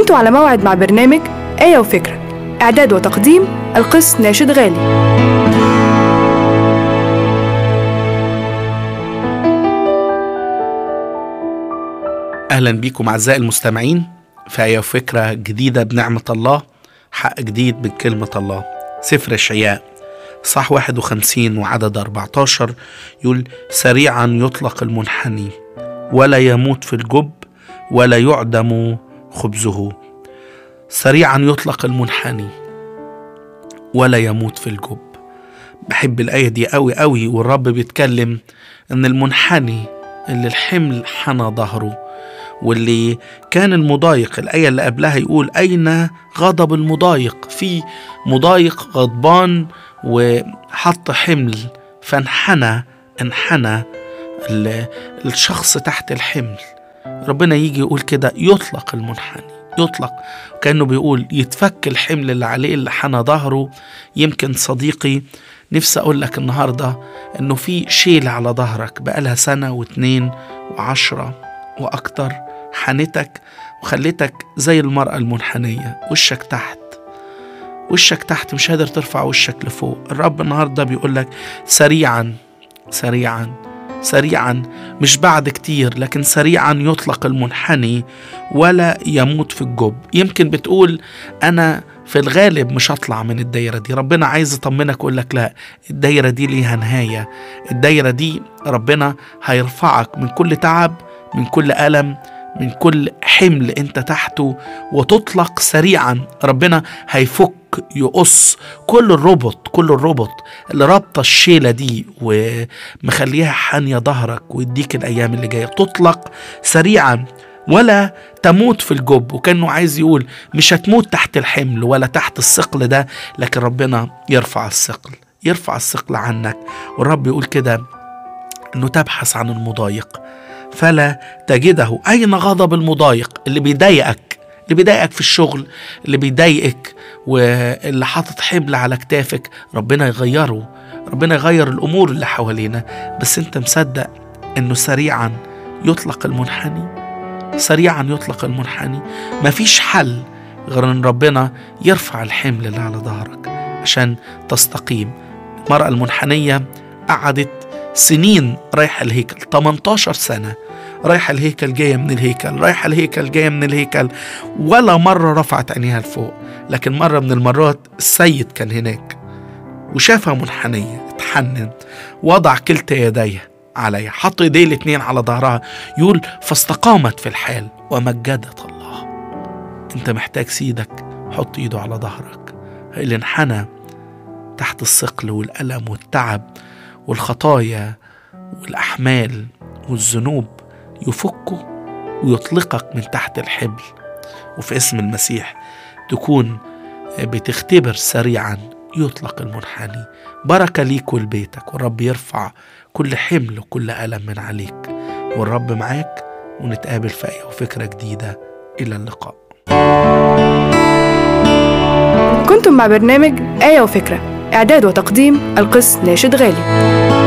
انتوا على موعد مع برنامج آية وفكرة إعداد وتقديم القس ناشد غالي أهلا بيكم أعزائي المستمعين في آية وفكرة جديدة بنعمة الله حق جديد من كلمة الله سفر إشعياء صح 51 وعدد 14 يقول سريعا يطلق المنحني ولا يموت في الجب ولا يعدم خبزه سريعا يطلق المنحني ولا يموت في الجب بحب الآية دي قوي قوي والرب بيتكلم إن المنحني اللي الحمل حنى ظهره واللي كان المضايق الآية اللي قبلها يقول أين غضب المضايق في مضايق غضبان وحط حمل فانحنى انحنى الشخص تحت الحمل ربنا يجي يقول كده يطلق المنحني يطلق كأنه بيقول يتفك الحمل اللي عليه اللي حنى ظهره يمكن صديقي نفسي أقول لك النهاردة إنه في شيل على ظهرك بقالها سنة واتنين وعشرة وأكتر حنتك وخليتك زي المرأة المنحنية وشك تحت وشك تحت مش قادر ترفع وشك لفوق الرب النهاردة بيقول لك سريعا سريعا سريعا مش بعد كتير لكن سريعا يطلق المنحني ولا يموت في الجب يمكن بتقول أنا في الغالب مش هطلع من الدايرة دي ربنا عايز يطمنك يقول لك لا الدايرة دي ليها نهاية الدايرة دي ربنا هيرفعك من كل تعب من كل ألم من كل حمل انت تحته وتطلق سريعا ربنا هيفك يقص كل الربط كل الربط اللي رابطه الشيله دي ومخليها حانيه ظهرك ويديك الايام اللي جايه تطلق سريعا ولا تموت في الجب وكانه عايز يقول مش هتموت تحت الحمل ولا تحت الثقل ده لكن ربنا يرفع الثقل يرفع الثقل عنك والرب يقول كده انه تبحث عن المضايق فلا تجده أين غضب المضايق اللي بيضايقك اللي بيضايقك في الشغل اللي بيضايقك واللي حاطط حمل على كتافك ربنا يغيره ربنا يغير الأمور اللي حوالينا بس أنت مصدق أنه سريعا يطلق المنحني سريعا يطلق المنحني مفيش حل غير أن ربنا يرفع الحمل اللي على ظهرك عشان تستقيم المرأة المنحنية قعدت سنين رايحة الهيكل 18 سنة رايحة الهيكل جاية من الهيكل رايحة الهيكل جاية من الهيكل ولا مرة رفعت عينيها لفوق لكن مرة من المرات السيد كان هناك وشافها منحنية اتحنن وضع كلتا يديه عليها حط ايديه الاتنين على ظهرها يقول فاستقامت في الحال ومجدت الله انت محتاج سيدك حط ايده على ظهرك اللي انحنى تحت الثقل والألم والتعب والخطايا والأحمال والذنوب يفكه ويطلقك من تحت الحبل وفي اسم المسيح تكون بتختبر سريعا يطلق المنحني بركة ليك ولبيتك والرب يرفع كل حمل وكل ألم من عليك والرب معاك ونتقابل في آية وفكرة جديدة إلى اللقاء كنتم مع برنامج آية وفكرة إعداد وتقديم القس ناشد غالي